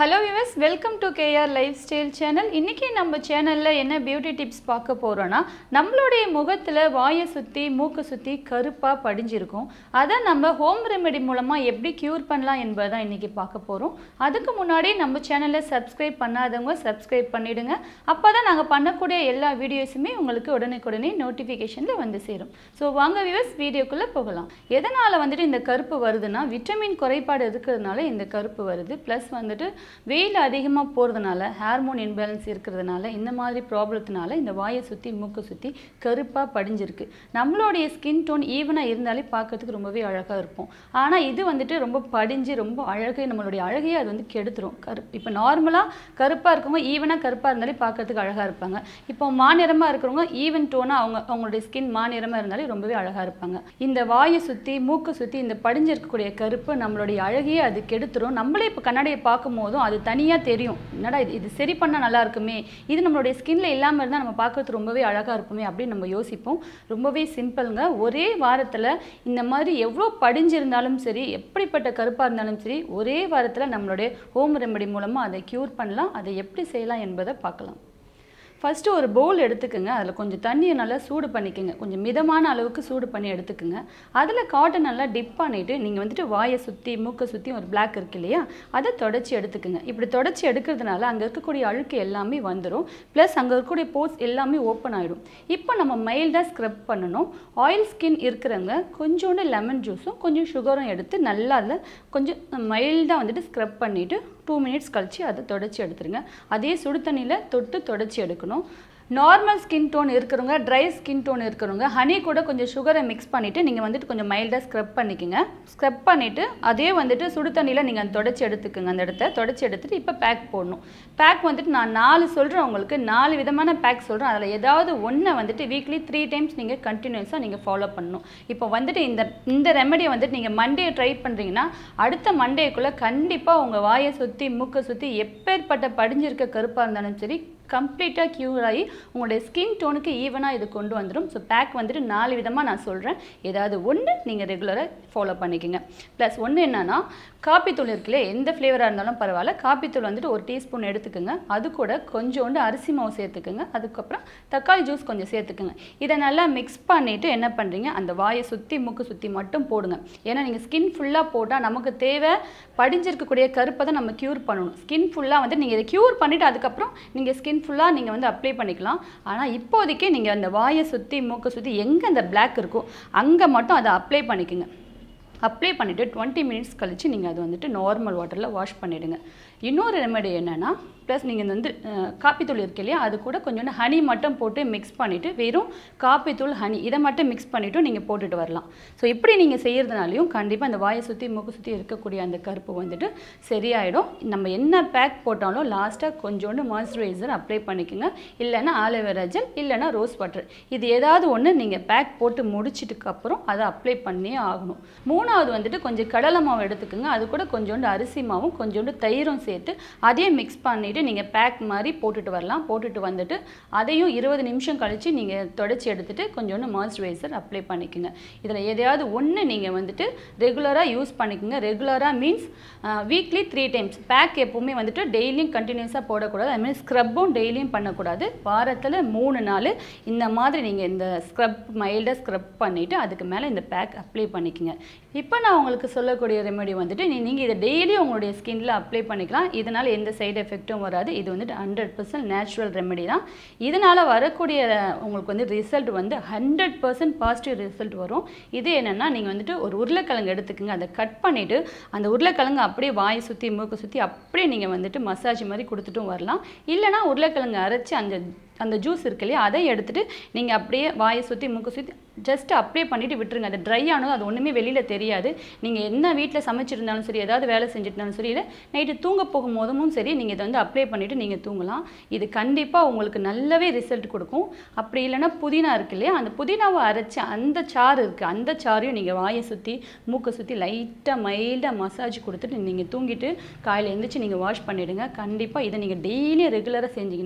hello viewers welcome to KR lifestyle channel இன்றைக்கி நம்ம சேனலில் என்ன பியூட்டி டிப்ஸ் பார்க்க போகிறோன்னா நம்மளுடைய முகத்தில் வாயை சுற்றி மூக்கு சுற்றி கருப்பாக படிஞ்சிருக்கும் அதை நம்ம ஹோம் ரெமெடி மூலமாக எப்படி க்யூர் பண்ணலாம் என்பதை தான் இன்றைக்கி பார்க்க போகிறோம் அதுக்கு முன்னாடி நம்ம சேனலை சப்ஸ்கிரைப் பண்ணாதவங்க சப்ஸ்கிரைப் பண்ணிவிடுங்க அப்போ தான் நாங்கள் பண்ணக்கூடிய எல்லா வீடியோஸுமே உங்களுக்கு உடனுக்குடனே நோட்டிஃபிகேஷனில் வந்து சேரும் ஸோ வாங்க விவஸ் வீடியோக்குள்ளே போகலாம் எதனால் வந்துட்டு இந்த கருப்பு வருதுன்னா விட்டமின் குறைபாடு இருக்கிறதுனால இந்த கருப்பு வருது ப்ளஸ் வந்துட்டு வெயில் அதிகமாக போகிறதுனால ஹார்மோன் இன்பேலன்ஸ் இருக்கிறதுனால இந்த மாதிரி ப்ராப்ளத்தினால இந்த வாயை சுற்றி மூக்கை சுற்றி கருப்பாக படிஞ்சிருக்கு நம்மளுடைய ஸ்கின் டோன் ஈவனாக இருந்தாலே பார்க்கறதுக்கு ரொம்பவே அழகாக இருக்கும் ஆனால் இது வந்துட்டு ரொம்ப படிஞ்சு ரொம்ப அழகு நம்மளுடைய அழகையே அது வந்து கெடுத்துரும் கரு இப்போ நார்மலாக கருப்பாக இருக்கவங்க ஈவனாக கருப்பாக இருந்தாலே பார்க்கறதுக்கு அழகாக இருப்பாங்க இப்போ மாநிறமாக இருக்கிறவங்க ஈவன் டோனாக அவங்க அவங்களுடைய ஸ்கின் மாநிறமாக இருந்தாலே ரொம்பவே அழகாக இருப்பாங்க இந்த வாயை சுற்றி மூக்கை சுற்றி இந்த படிஞ்சிருக்கக்கூடிய கருப்பு நம்மளுடைய அழகையே அது கெடுத்துரும் நம்மளே இப்போ கண்ணாடியை பார்க்கும் போதும் அது தனியாக தெரியும் என்னடா இது இது சரி பண்ணால் நல்லா இருக்குமே இது நம்மளுடைய ஸ்கின்ல இல்லாமல் இருந்தால் நம்ம பார்க்கறது ரொம்பவே அழகாக இருக்குமே அப்படின்னு நம்ம யோசிப்போம் ரொம்பவே சிம்பிளுங்க ஒரே வாரத்தில் இந்த மாதிரி எவ்வளோ படிஞ்சிருந்தாலும் சரி எப்படிப்பட்ட கருப்பாக இருந்தாலும் சரி ஒரே வாரத்தில் நம்மளுடைய ஹோம் ரெமெடி மூலமாக அதை க்யூர் பண்ணலாம் அதை எப்படி செய்யலாம் என்பதை பார்க்கலாம் ஃபஸ்ட்டு ஒரு பவுல் எடுத்துக்கோங்க அதில் கொஞ்சம் தண்ணியை நல்லா சூடு பண்ணிக்கோங்க கொஞ்சம் மிதமான அளவுக்கு சூடு பண்ணி எடுத்துக்கோங்க அதில் காட்டன் நல்லா டிப் பண்ணிவிட்டு நீங்கள் வந்துட்டு வாயை சுற்றி மூக்கை சுற்றி ஒரு பிளாக் இருக்கு இல்லையா அதை தொடச்சி எடுத்துக்கோங்க இப்படி தொடச்சி எடுக்கிறதுனால அங்கே இருக்கக்கூடிய அழுக்கு எல்லாமே வந்துடும் ப்ளஸ் அங்கே இருக்கக்கூடிய போர்ஸ் எல்லாமே ஓப்பன் ஆகிடும் இப்போ நம்ம மைல்டாக ஸ்க்ரப் பண்ணணும் ஆயில் ஸ்கின் இருக்கிறவங்க கொஞ்சோண்டு லெமன் ஜூஸும் கொஞ்சம் சுகரும் எடுத்து நல்லா அதில் கொஞ்சம் மைல்டாக வந்துட்டு ஸ்க்ரப் பண்ணிவிட்டு டூ மினிட்ஸ் கழித்து அதை தொடச்சி எடுத்துருங்க அதே சுடு தண்ணியில் தொட்டு தொடச்சி எடுக்கணும் நார்மல் ஸ்கின் டோன் இருக்கிறவங்க ட்ரை ஸ்கின் டோன் இருக்கிறவங்க ஹனி கூட கொஞ்சம் சுகரை மிக்ஸ் பண்ணிவிட்டு நீங்கள் வந்துட்டு கொஞ்சம் மைல்டாக ஸ்க்ரப் பண்ணிக்கோங்க ஸ்க்ரப் பண்ணிவிட்டு அதே வந்துட்டு சுடு தண்ணியில் நீங்கள் தொடச்சி எடுத்துக்கோங்க அந்த இடத்த தொடச்சி எடுத்துகிட்டு இப்போ பேக் போடணும் பேக் வந்துட்டு நான் நாலு சொல்கிறேன் உங்களுக்கு நாலு விதமான பேக் சொல்கிறேன் அதில் ஏதாவது ஒன்றை வந்துட்டு வீக்லி த்ரீ டைம்ஸ் நீங்கள் கண்டினியூஸாக நீங்கள் ஃபாலோ பண்ணணும் இப்போ வந்துட்டு இந்த இந்த ரெமெடியை வந்துட்டு நீங்கள் மண்டே ட்ரை பண்ணுறீங்கன்னா அடுத்த மண்டேக்குள்ளே கண்டிப்பாக உங்கள் வாயை சுற்றி மூக்கை சுற்றி எப்பேற்பட்ட படிஞ்சிருக்க கருப்பாக இருந்தாலும் சரி கம்ப்ளீட்டாக க்யூர் ஆகி உங்களுடைய ஸ்கின் டோனுக்கு ஈவனாக இது கொண்டு வந்துடும் ஸோ பேக் வந்துட்டு நாலு விதமாக நான் சொல்கிறேன் ஏதாவது ஒன்று நீங்கள் ரெகுலராக ஃபாலோ பண்ணிக்கோங்க ப்ளஸ் ஒன்று என்னென்னா காப்பித்தூள் இருக்குல்ல எந்த ஃப்ளேவராக இருந்தாலும் பரவாயில்ல காப்பித்தூள் வந்துட்டு ஒரு டீஸ்பூன் எடுத்துக்கோங்க அது கூட கொஞ்சோண்டு அரிசி மாவு சேர்த்துக்குங்க அதுக்கப்புறம் தக்காளி ஜூஸ் கொஞ்சம் சேர்த்துக்குங்க இதை நல்லா மிக்ஸ் பண்ணிவிட்டு என்ன பண்ணுறீங்க அந்த வாயை சுற்றி மூக்கு சுற்றி மட்டும் போடுங்க ஏன்னா நீங்கள் ஸ்கின் ஃபுல்லாக போட்டால் நமக்கு தேவை படிஞ்சிருக்கக்கூடிய கருப்பை தான் நம்ம க்யூர் பண்ணணும் ஸ்கின் ஃபுல்லாக வந்து நீங்கள் இதை க்யூர் பண்ணிவிட்டு அதுக்கப்புறம் நீங்கள் ஸ்கின் ஃபுல்லாக நீங்கள் வந்து அப்ளை பண்ணிக்கலாம் ஆனால் இப்போதைக்கு நீங்கள் அந்த வாயை சுற்றி மூக்கை சுற்றி எங்கே அந்த பிளாக் இருக்கோ அங்கே மட்டும் அதை அப்ளை பண்ணிக்கோங்க அப்ளை பண்ணிவிட்டு டுவெண்ட்டி மினிட்ஸ் கழித்து நீங்கள் அது வந்துட்டு நார்மல் வாட்டரில் வாஷ் பண்ணிவிடுங்க இன்னொரு ரெமெடி என்னென்னா ப்ளஸ் நீங்கள் வந்து காப்பித்தூள் இருக்கு இல்லையா அது கூட கொஞ்சோண்டு ஹனி மட்டும் போட்டு மிக்ஸ் பண்ணிவிட்டு வெறும் காப்பித்தூள் ஹனி இதை மட்டும் மிக்ஸ் பண்ணிவிட்டு நீங்கள் போட்டுட்டு வரலாம் ஸோ இப்படி நீங்கள் செய்கிறதுனாலையும் கண்டிப்பாக அந்த வாயை சுற்றி மூக்கு சுற்றி இருக்கக்கூடிய அந்த கருப்பு வந்துட்டு சரியாயிடும் நம்ம என்ன பேக் போட்டாலும் லாஸ்ட்டாக கொஞ்சோண்டு மாய்ஸ்சரைசர் அப்ளை பண்ணிக்கோங்க இல்லைன்னா ஆலோவேரா ஜெல் இல்லைன்னா ரோஸ் வாட்டர் இது ஏதாவது ஒன்று நீங்கள் பேக் போட்டு முடிச்சிட்டுக்கு அப்புறம் அதை அப்ளை பண்ணியே ஆகணும் மூணாவது வந்துட்டு கொஞ்சம் கடலை மாவு எடுத்துக்கோங்க அது கூட கொஞ்சோண்டு அரிசி மாவும் கொஞ்சோண்டு தயிரும் சேர்த்து அதையும் மிக்ஸ் பண்ணிவிட்டு நீங்கள் பேக் மாதிரி போட்டுட்டு வரலாம் போட்டுட்டு வந்துட்டு அதையும் இருபது நிமிஷம் கழித்து நீங்கள் தொடச்சி எடுத்துகிட்டு கொஞ்சோண்டு மாய்ஸ்சரைசர் அப்ளை பண்ணிக்கோங்க இதில் எதையாவது ஒன்று நீங்கள் வந்துட்டு ரெகுலராக யூஸ் பண்ணிக்கோங்க ரெகுலராக means weekly three times pack எப்போவுமே வந்துட்டு டெய்லியும் கண்டினியூஸாக போடக்கூடாது அதுமாதிரி ஸ்க்ரப்பும் டெய்லியும் பண்ணக்கூடாது வாரத்தில் மூணு நாள் இந்த மாதிரி நீங்கள் இந்த ஸ்க்ரப் மைல்டாக ஸ்க்ரப் பண்ணிவிட்டு அதுக்கு மேலே இந்த பேக் அப்ளை பண்ணிக்கோங்க இப்போ நான் உங்களுக்கு சொல்லக்கூடிய ரெமெடி வந்துட்டு நீங்கள் இதை டெய்லியும் உங்களுடைய ஸ்கின்ல அப்ளை பண்ணிக்கலாம் இதனால் எந்த சைடு எஃபெக்ட்டும் வராது இது வந்துட்டு ஹண்ட்ரட் பர்சன்ட் நேச்சுரல் ரெமெடி தான் இதனால் வரக்கூடிய உங்களுக்கு வந்து ரிசல்ட் வந்து ஹண்ட்ரட் பர்சன்ட் பாசிட்டிவ் ரிசல்ட் வரும் இது என்னென்னா நீங்கள் வந்துட்டு ஒரு உருளைக்கிழங்கு எடுத்துக்கோங்க அதை கட் பண்ணிவிட்டு அந்த உருளைக்கிழங்கு அப்படியே வாய் சுற்றி மூக்கு சுற்றி அப்படியே நீங்கள் வந்துட்டு மசாஜ் மாதிரி கொடுத்துட்டும் வரலாம் இல்லைனா உருளைக்கிழங்கு அரைச்சி அந்த அந்த ஜூஸ் இருக்கு இல்லையா அதை எடுத்துகிட்டு நீங்கள் அப்படியே வாயை சுற்றி மூக்கு சுற்றி ஜஸ்ட் அப்ளை பண்ணிவிட்டு விட்டுருங்க அது ட்ரை ஆனதும் அது ஒன்றுமே வெளியில் தெரியாது நீங்கள் என்ன வீட்டில் சமைச்சிருந்தாலும் சரி ஏதாவது வேலை செஞ்சுருந்தாலும் சரி இல்லை நைட்டு தூங்க போகும்போதும் சரி நீங்கள் இதை வந்து அப்ளை பண்ணிவிட்டு நீங்கள் தூங்கலாம் இது கண்டிப்பாக உங்களுக்கு நல்லாவே ரிசல்ட் கொடுக்கும் அப்படி இல்லைன்னா புதினா இருக்கு இல்லையா அந்த புதினாவை அரைச்சி அந்த சாறு இருக்குது அந்த சாறையும் நீங்கள் வாயை சுற்றி மூக்கை சுற்றி லைட்டாக மைல்டாக மசாஜ் கொடுத்துட்டு நீங்கள் தூங்கிட்டு காலையில் எழுந்திரிச்சு நீங்கள் வாஷ் பண்ணிவிடுங்க கண்டிப்பாக இதை நீங்கள் டெய்லியும் ரெகுலராக செஞ்சீங்கன்னா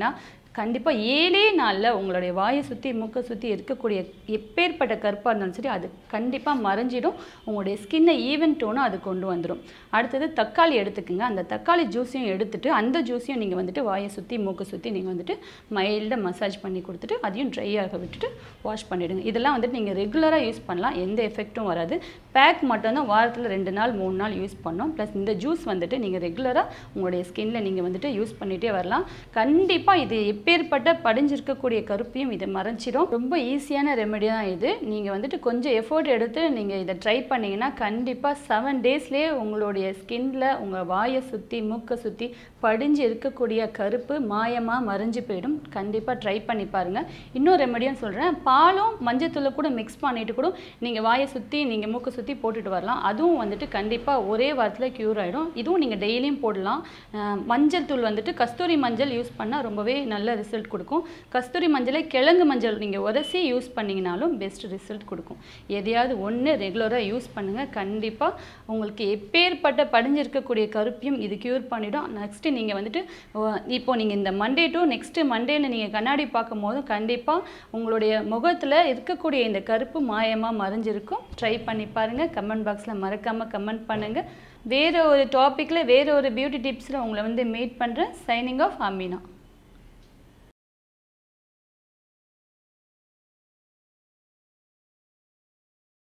கண்டிப்பாக ஏழே நாளில் உங்களுடைய வாயை சுற்றி மூக்கை சுற்றி இருக்கக்கூடிய எப்பேற்பட்ட கருப்பாக இருந்தாலும் சரி அது கண்டிப்பாக மறைஞ்சிடும் உங்களுடைய ஸ்கின்னை ஈவன் டோனும் அது கொண்டு வந்துடும் அடுத்தது தக்காளி எடுத்துக்கோங்க அந்த தக்காளி ஜூஸையும் எடுத்துட்டு அந்த ஜூஸையும் நீங்கள் வந்துட்டு வாயை சுற்றி மூக்கை சுற்றி நீங்கள் வந்துட்டு மைல்டாக மசாஜ் பண்ணி கொடுத்துட்டு அதையும் ட்ரை ஆக விட்டுட்டு வாஷ் பண்ணிவிடுங்க இதெல்லாம் வந்துட்டு நீங்கள் ரெகுலராக யூஸ் பண்ணலாம் எந்த எஃபெக்ட்டும் வராது பேக் மட்டும்தான் வாரத்தில் ரெண்டு நாள் மூணு நாள் யூஸ் பண்ணோம் ப்ளஸ் இந்த ஜூஸ் வந்துட்டு நீங்கள் ரெகுலராக உங்களுடைய ஸ்கின்ல நீங்கள் வந்துட்டு யூஸ் பண்ணிகிட்டே வரலாம் கண்டிப்பாக இது எப்பேற்பட்ட படிஞ்சிருக்கக்கூடிய கருப்பையும் இதை மறைச்சிடும் ரொம்ப ஈஸியான ரெமெடி தான் இது நீங்கள் வந்துட்டு கொஞ்சம் எஃபோர்ட் எடுத்து நீங்கள் இதை ட்ரை பண்ணீங்கன்னா கண்டிப்பாக செவன் டேஸ்லேயே உங்களுடைய ஸ்கின்ல உங்கள் வாயை சுற்றி மூக்கை சுற்றி படிஞ்சு இருக்கக்கூடிய கருப்பு மாயமாக மறைஞ்சு போயிடும் கண்டிப்பாக ட்ரை பண்ணி பாருங்கள் இன்னொரு ரெமெடியும் சொல்கிறேன் பாலும் மஞ்சத்தூளை கூட மிக்ஸ் பண்ணிட்டு கூட நீங்கள் வாயை சுற்றி நீங்கள் மூக்கை சுற்றி போட்டுட்டு வரலாம் அதுவும் வந்துட்டு கண்டிப்பாக ஒரே வாரத்தில் க்யூர் ஆகிடும் இதுவும் நீங்கள் டெய்லியும் போடலாம் அஹ் மஞ்சள் தூள் வந்துட்டு கஸ்தூரி மஞ்சள் யூஸ் பண்ணால் ரொம்பவே நல்ல ரிசல்ட் கொடுக்கும் கஸ்தூரி மஞ்சளை கிழங்கு மஞ்சள் நீங்கள் உரசி யூஸ் பண்ணிங்கனாலும் பெஸ்ட் ரிசல்ட் கொடுக்கும் எதையாவது ஒன்று ரெகுலராக யூஸ் பண்ணுங்கள் கண்டிப்பாக உங்களுக்கு எப்பேற்பட்ட படிஞ்சிருக்கக்கூடிய கருப்பையும் இது க்யூர் பண்ணிடும் நெக்ஸ்ட்டு நீங்கள் வந்துட்டு அஹ் இப்போ நீங்கள் இந்த மண்டே டு நெக்ஸ்ட்டு மண்டேன்னு நீங்கள் கண்ணாடி பார்க்கும் போது கண்டிப்பாக உங்களுடைய முகத்தில் இருக்கக்கூடிய இந்த கருப்பு மாயமாக மறைஞ்சிருக்கும் ட்ரை பண்ணி பாருங்கள் கமெண்ட் பாக்ஸில் மறக்காமல் கமெண்ட் பண்ணுங்கள் வேறு ஒரு டாப்பிக்கில் வேறு ஒரு பியூட்டி டிப்ஸில் உங்களை வந்து மீட் பண்ணுறேன் சைனிங் ஆஃப் அமீனா